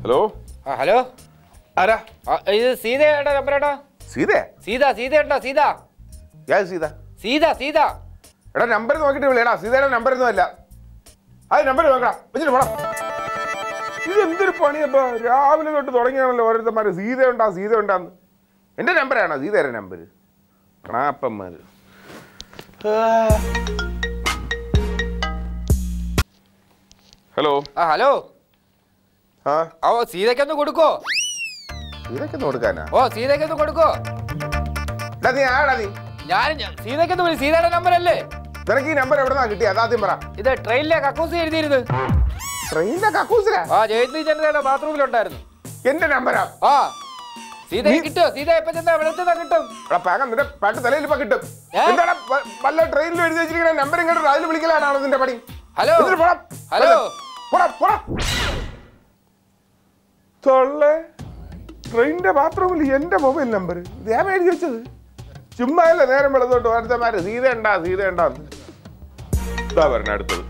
Hello ആ hello ആരാ ആ, ഇത് സീതയുടെ നമ്പറാടാ സീതേ സീത സീത ഉണ്ടോ സീത ഞാൻ സീത സീത സീത എടാ നമ്പർ നോക്കിട്ട് വിളിയടാ സീതയുടെ നമ്പർ ഒന്നും അല്ല അത് നമ്പർ നോക്കണം വെച്ചിട്ട് പോടാ ഇത് എന്തൊരു പണിയപ്പോ രാവിലെ തൊട്ട് തുടങ്ങിയാണല്ലോ ഓരോരുത്തന്മാര് സീത ഉണ്ടാ സീത ഉണ്ടാന്ന് എന്റെ നമ്പറാണോ സീതയുടെ നമ്പർ കണാപ്പന്മാര് ഹലോ ആ ഹലോ ആ ഓ സീതയ്ക്കൊന്ന് കൊടുക്കോ ഇതൊക്കെ കൊടുക്കാനാ ഓ സീതയ്ക്കൊന്ന് കൊടുക്കോ എടാ നീ ആടാ നീ ഞാൻ സീതയ്ക്കൊന്ന് വിളി സീതയുടെ നമ്പർ അല്ലേ നിനക്ക് ഈ നമ്പർ എവിടെന്നാ കിട്ടിയ അതാദ്യം പറ ഇത് ട്രെയിനിലെ കക്കൂസ് എഴുതിയിരുന്നു ട്രെയിനിന്റെ കക്കൂസിലാ ആ ജയന്തി ചന്ദ്രയുടെ ബാത്റൂമിലുണ്ടായിരുന്നു എന്റെ നമ്പരാ ആ സീതയെ കിട്ടോ സീത എപ്പോ ചെന്നാ വെളുത്തതാ കിട്ടും എടാ പാകം നിന്റെ പാട്ട് തലയിൽ ഇപ്പൊ കിട്ടും ഏ? എന്താണ് വ- വല്ല ട്രെയിനിൽ എഴുതി വെച്ചിരിക്കുന്ന നമ്പർ ഇങ്ങോട്ട് അതിൽ വിളിക്കലാണോ നിന്റെ പണി ഹലോ എന്നിട്ട് പോടാ. ഹലോ പോടാ, പോടാ. തൊള്ളെ ട്രെയിനിന്റെ ബാത്റൂമിൽ എന്റെ മൊബൈൽ നമ്പർ ഇത് ഞാൻ എഴുതി വെച്ചത് ചുമ്മാ അല്ല നേരം വെളുത്തോട്ട് ഓരോരുത്തന്മാര് സീത ഉണ്ടാ സീത ഉണ്ടാന്ന് ഇതാ പറഞ്ഞ അടുത്തത്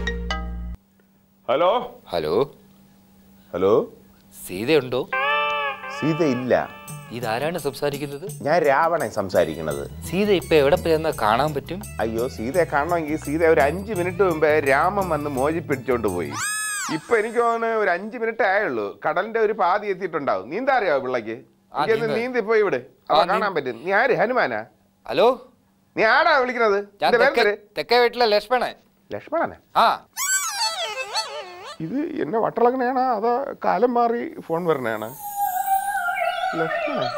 ഹലോ ഹലോ ഹലോ സീതയുണ്ടോ സീത ഇല്ല ഇതാരാണ് സംസാരിക്കുന്നത് ഞാൻ രാവണൻ സംസാരിക്കണത് സീത ഇപ്പൊ എവിടെ ചെന്നാ കാണാൻ പറ്റും അയ്യോ സീതയെ കാണണമെങ്കിൽ സീത ഒരു അഞ്ച് മിനിറ്റ് മുമ്പേ രാമൻ വന്ന് മോചിപ്പിടിച്ചോണ്ട് പോയി ഇപ്പൊ എനിക്ക് തോന്നുന്നു ഒരു അഞ്ച് മിനിറ്റ് ആയുള്ളൂ കടലിന്റെ ഒരു പാതി എത്തിയിട്ടുണ്ടാവും നീന്താ അറിയാവോ പിള്ളക്ക് ആ, എനിക്കൊന്ന് നീന്താ. നീന്തി പോയി ഇവിടെ അപ്പൊ ആ, നീ- കാണാൻ പറ്റും നീ ആര് ഹനുമാനാ ഹലോ നീ ആടാ വിളിക്കണത് ഞാൻ നിന്റെ തെക്കേ പേരെന്തര്? തെക്കേ വീട്ടിലെ ലക്ഷ്മണൻ ലക്ഷ്മണനാ ആ ഇത് എന്നെ വട്ടളക്കണയാണോ അതോ കാലം മാറി ഫോൺ വരണയാണോ ലക്ഷ്മണൻ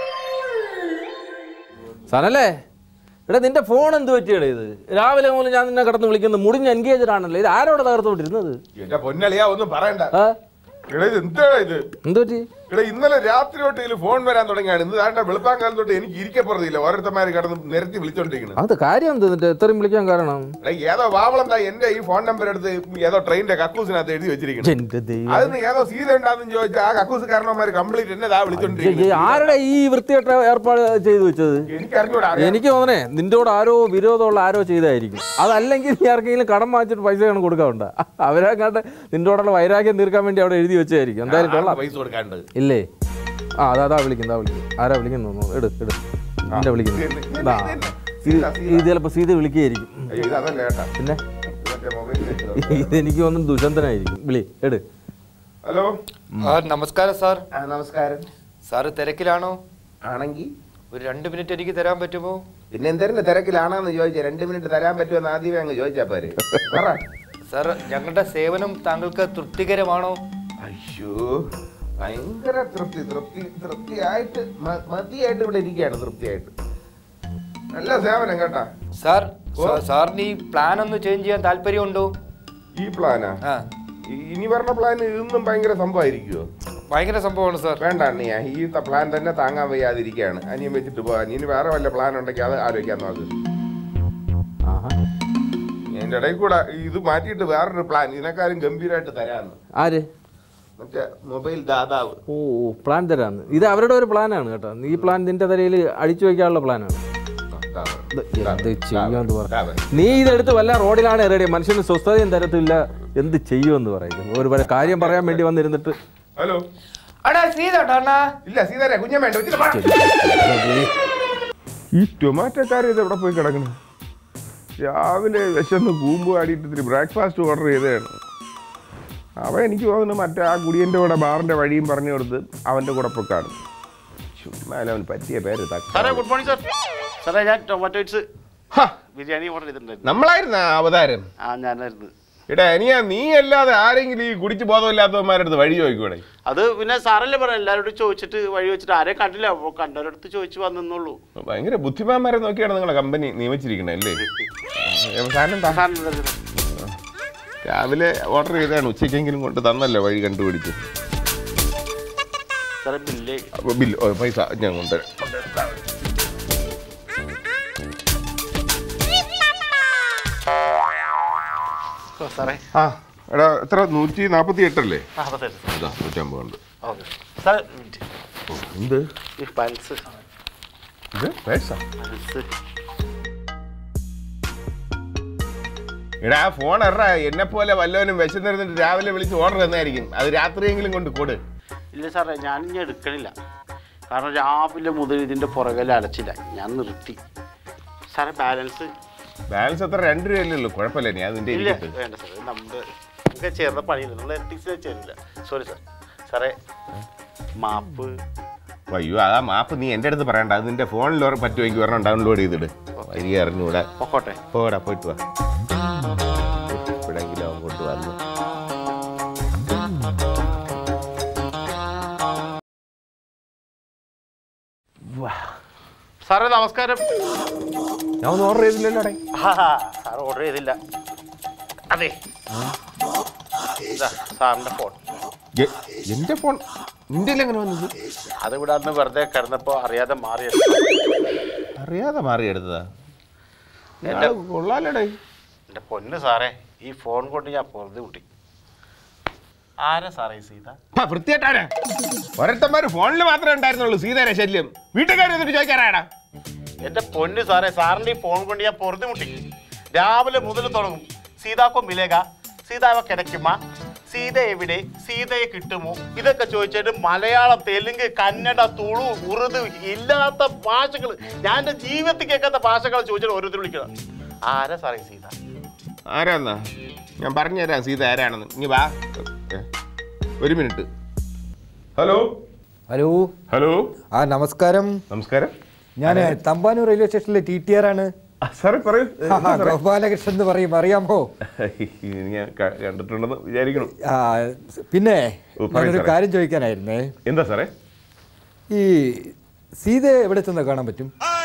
സനല്ലേ എടാ നിന്റെ ഫോൺ എന്ത് പറ്റിയടാ ഇത് രാവിലെ മുതൽ ഞാൻ നിന്നെ കിടന്ന് വിളിക്കുന്നത് മുടിഞ്ഞ എൻഗേജഡ് ആണല്ലോ ഇത് ആരോടെ തകർത്തുകൊണ്ടിരുന്നത് എന്റെ പൊന്നളിയാ ഒന്നും പറയണ്ട ആ എടാ ഇത് എന്താ ഇത് എന്ത് പറ്റി എടാ ഇന്നലെ രാത്രി തൊട്ട് ഇതിൽ ഫോൺ വരാൻ തുടങ്ങിയാണ് ഇന്ന് താണ്ട വെളുപ്പാങ്കാലം തൊട്ട് എനിക്ക് ഇരിക്കപ്പുറത്തില്ല ഓരോരുത്തന്മാര് കിടന്ന് നിരത്തി വിളിച്ചോണ്ടിരിക്കുന്നത് അത് കാര്യം എന്ത് എന്നിട്ട് എത്രയും വിളിക്കാൻ കാരണം എടാ, ഏതോ വാവളന്താ എന്റെ ഈ ഫോൺ നമ്പർ എടുത്ത് ഏതോ ട്രെയിനിന്റെ കക്കൂസിനകത്ത് എഴുതി വെച്ചിരിക്കുന്നു എന്റെ ദൈവം അതിന് ഏതോ സീത ഉണ്ടാന്ന് ചോദിച്ചാൽ ആ കക്കൂസ് കാരണവന്മാര് കംപ്ലീറ്റ് എന്നെ ദാ വിളിച്ചോണ്ടിരിക്കുന്നത് ആരുടെ ഈ വൃത്തികെട്ട ഏർപ്പാട് ചെയ്തു വെച്ചത് എനിക്ക് അറിഞ്ഞൂടാ അറിയാം. എനിക്ക് തോന്നണേ നിന്റെ കൂടെ ആരോ വിരോധമുള്ള ആരോ ചെയ്തായിരിക്കും അതല്ലെങ്കിൽ നീ ആർക്കെങ്കിലും കടം വാങ്ങിച്ചിട്ട് പൈസ കാണും കൊടുക്കാറുണ്ട് അവരെ കണ്ട് നിന്റെ കൂടെയുള്ള വൈരാഗ്യം തീർക്കാൻ വേണ്ടി അവിടെ എഴുതി വെച്ചായിരിക്കും എന്തായാലും കൊള്ളാം പൈസ കൊടുക്കാണ്ട് ഇല്ലേ ആ അതാ അതാ വിളിക്കുന്നു അതാ വിളിക്കുന്നു ആരാ വിളിക്കുന്നു തോന്നുന്നു എടു എടു എന്റെ വിളിക്കുന്നു ഇതാ ഇത് ഇത് ചിലപ്പോൾ സീത വിളിക്കുകയായിരിക്കും അയ്യോ, ഇത് അതല്ല കേട്ടാ പിന്നെ മറ്റേ മൊബൈലിൽ വെച്ചതാ. ഇതെനിക്ക് തോന്നുന്നു ദുഷന്തനായിരിക്കും വിളി എട് ഹലോ ആ നമസ്കാരം സാർ ആ നമസ്കാരം സാറ് തിരക്കിലാണോ ആണെങ്കിൽ ഒരു രണ്ട് മിനിറ്റ് എനിക്ക് തരാൻ പറ്റുമോ പിന്നെ എന്തായാലും തിരക്കിലാണെന്ന് ചോദിച്ചാൽ രണ്ട് മിനിറ്റ് തരാൻ പറ്റുമെന്ന് ആദ്യമേ അങ്ങ് ചോദിച്ചാ പോരെ പറ. സാർ ഞങ്ങളുടെ സേവനം താങ്കൾക്ക് തൃപ്തികരമാണോ അയ്യോ ഭയങ്കര തൃപ്തി തൃപ്തി തൃപ്തിയായിട്ട് മ- മതിയായിട്ട് ഇവിടെ ഇരിക്കുകയാണ് തൃപ്തിയായിട്ട് നല്ല സേവനം കേട്ടാ സാർ സാ- സാറിന് ഈ പ്ലാൻ ഒന്ന് ചേഞ്ച് ചെയ്യാൻ താല്പര്യമുണ്ടോ ഈ പ്ലാനാ ആ ഈ- ഇനി പറഞ്ഞ പ്ലാൻ ഇതൊന്നും ഭയങ്കര സംഭവമായിരിക്കുമോ ഭയങ്കര സംഭവമാണ് സാർ വേണ്ട അണ്ണിയാ ഈ ത- പ്ലാൻ തന്നെ താങ്ങാൻ വയ്യാതിരിക്കുകയാണ് അനിയൻ വെച്ചിട്ട് പോകാൻ ഇനി വേറെ വല്ല പ്ലാൻ ഉണ്ടെങ്കിൽ അത് ആലോചിക്കാൻ നോക്ക് ആഹാ എന്റെ ഇടയിൽ കൂടെ ഇത് മാറ്റിയിട്ട് വേറൊരു പ്ലാൻ ഇതിനെക്കാളും ഗംഭീരമായിട്ട് തരാന്ന് ആര് മറ്റേ മൊബൈൽ ദാതാവ് ഓ ഓ, പ്ലാൻ തരാന്ന് ഇത് അവരുടെ ഒരു പ്ലാനാണ് കേട്ടോ ഈ പ്ലാൻ നിന്റെ തലയിൽ അടിച്ചു വെക്കാനുള്ള പ്ലാനാണ് ദാതാവ്. എന്ത് ചെയ്യാന്ന് പറ ദാതാവ്. നീ ഇതെടുത്ത് വല്ല റോഡിലാണ് എറിയടി മനുഷ്യന് സ്വസ്ഥതയും തരത്തില്ല എന്ത് ചെയ്യുമെന്ന് പറയുന്നത് ഒരു വല്ല കാര്യം പറയാൻ വേണ്ടി വന്നിരുന്നിട്ട് ഹലോ അടാ സീത ഉണ്ടോ അണ്ണാ ഇല്ല സീതാരെ കുഞ്ഞൻ വേണ്ട വെച്ചിട്ട് വാ. ഈ ടൊമാറ്റോക്കാർ ഇത് എവിടെ പോയി കിടക്കണം രാവിലെ വിശന്ന് കൂമ്പ് ആടിയിട്ട് ഇത്തിരി ബ്രേക്ക്ഫാസ്റ്റ് ഓർഡർ ചെയ്തതാണ് അവൻ എനിക്ക് തോന്നുന്നു മറ്റേ ആ കുടിയൻ്റെ കൂടെ ബാറിൻ്റെ വഴിയും പറഞ്ഞു കൊടുത്ത് അവൻ്റെ കൂടെ പോയി കാണും ചുമ്മാ അവൻ പറ്റിയ പേര് തക്ക സാറേ ഗുഡ് മോർണിംഗ് സാർ സാറേ ഞാൻ ടൊമാറ്റോയിറ്റ്സ് ബിരിയാണി ഓർഡർ ചെയ്തിട്ടുണ്ടായിരുന്നു നമ്മളായിരുന്ന അവതാരം ആ ഞാനായിരുന്നു എടാ അനിയാ നീ അല്ലാതെ ആരെങ്കിലും ഈ കുടിച്ച് ബോധമില്ലാത്തവന്മാരടുത്ത് വഴി ചോദിക്കൂടെ അത് പിന്നെ സാറല്ലേ പറഞ്ഞു എല്ലാവരോടും ചോദിച്ചിട്ട് വഴി വെച്ചിട്ട് ആരെ കണ്ടില്ല അപ്പോൾ കണ്ടവരടുത്ത് ചോദിച്ചു വന്നെന്നുള്ളൂ ഭയങ്കര ബുദ്ധിമാന്മാരെ നോക്കിയാണ് നിങ്ങളെ കമ്പനി നിയമിച്ചിരിക്കണേ അല്ലേ ആ, സാധനം താ. സാറിന് രാവിലെ ഓർഡർ ചെയ്താണ് ഉച്ചയ്ക്കെങ്കിലും കൊണ്ട് തന്നല്ലോ വഴി കണ്ടുപിടിച്ച് സാറേ ബില്ല് അപ്പൊ ബില്ല് ഓ, പൈസ ഞാൻ കൊണ്ടുവരാം സാറേ ആ എടാ എത്ര നൂറ്റി നാൽപ്പത്തി എട്ടല്ലേ ആ അതെ അതാ നൂറ്റമ്പത് ഉണ്ട് ഓക്കെ സാർ എന്ത് ഈ പൾസ് ഇത് പൈസ പൾസ് എടാ ഫോൺ എറ എന്നെ പോലെ വല്ലവനും വിശന്നിരുന്നിട്ട് രാവിലെ വിളിച്ച് ഓർഡർ തന്നായിരിക്കും അത് രാത്രിയെങ്കിലും കൊണ്ട് കൊടു ഇല്ല സാറേ ഞാൻ ഇനി എടുക്കണില്ല കാരണം രാവിലെ മുതൽ ഇതിൻ്റെ പുറകിൽ അലച്ചില്ല ഞാൻ നിർത്തി സാറേ ബാലൻസ് ബാലൻസ് അത്ര രണ്ട് രൂപയല്ലേ കുഴപ്പമില്ല ഞാൻ അതിന്റെ ഇല്ല ഇരിക്കട്ടെ വേണ്ട സാറേ നമ്മുടെ നമുക്ക് ചേർന്ന പണിയില്ല നമ്മൾ എത്തിക്സ് ചേരില്ല സോറി സാർ സാറേ മാപ്പ് അയ്യോ അതാ മാപ്പ് നീ എൻ്റെ അടുത്ത് പറയണ്ട അത് നിന്റെ ഫോണിൽ പറ്റുമെങ്കിൽ ഒരെണ്ണം ഡൗൺലോഡ് ചെയ്തിട് വരി അറിഞ്ഞൂടെ പൊക്കോട്ടെ പോടാ പോയിട്ട് വാ എവിടെയെങ്കിലും അങ്ങോട്ട് വന്നു സാറേ നമസ്കാരം ഞാൻ ഒന്നും ഓർഡർ ചെയ്തില്ലല്ലോ അവിടെ സാർ ഓർഡർ ചെയ്തില്ല അതെ ഇതാ സാറിൻ്റെ ഫോൺ എന്റെ ഫോൺ നിന്റെ എങ്ങനെ വന്നത് അത് ഇവിടെ അന്ന് വെറുതെ കിടന്നപ്പോൾ അറിയാതെ മാറിയത് അറിയാതെ മാറിയെടുത്തതാ എന്റെ കൊള്ളാലടേ എൻ്റെ പൊന്ന് സാറേ ഈ ഫോൺ കൊണ്ട് ഞാൻ പൊറുതി കൂട്ടി ആരാ സാറേ ഈ സീത വൃത്തിയായിട്ടാണ് ഓരോരുത്തന്മാര് ഫോണിൽ മാത്രമേ ഉണ്ടായിരുന്നുള്ളൂ സീതയുടെ ശല്യം വീട്ടുകാർ എന്നിട്ട് ചോദിക്കാറാടാ എൻ്റെ പൊന്ന് സാറേ സാറിൻ്റെ ഈ ഫോൺ കൊണ്ട് ഞാൻ പൊറുതി മുട്ടി രാവിലെ മുതൽ തുടങ്ങും സീതാക്കോ മിലേക സീതാവ കിടക്കുമ സീത എവിടെ സീതയെ കിട്ടുമോ ഇതൊക്കെ ചോദിച്ചിട്ട് മലയാളം തെലുങ്ക് കന്നഡ തുളു ഉറുദു ഇല്ലാത്ത ഭാഷകൾ ഞാൻ എൻ്റെ ജീവിതത്തിൽ കേൾക്കാത്ത ഭാഷകൾ ചോദിച്ചിട്ട് ഓരോരുത്തർ വിളിക്കണം ആരാ സാറേ ഈ സീത ആരാന്നാ ഞാൻ പറഞ്ഞുതരാം സീത ആരാണെന്ന് ഇനി വാ ഏ, ഒരു മിനിറ്റ് ഹലോ ഹലോ ഹലോ ആ നമസ്കാരം നമസ്കാരം ഞാൻ തമ്പാനൂർ റെയിൽവേ സ്റ്റേഷനിലെ ടി ടി ആർ ആണ് ആ, സാറേ പറയൂ ആ, ആ, ഗോപാലകൃഷ്ണൻ എന്ന് പറയും അറിയാമോ ഇത് ഞാൻ ക- കണ്ടിട്ടുണ്ടെന്ന് വിചാരിക്കണം ആ, പിന്നെ ഓ, പറയൂ ഞാനൊരു സാറേ. കാര്യം ചോദിക്കാനായിരുന്നേ എന്താ സാറേ ഈ സീത എവിടെ ചെന്ന് കാണാൻ പറ്റും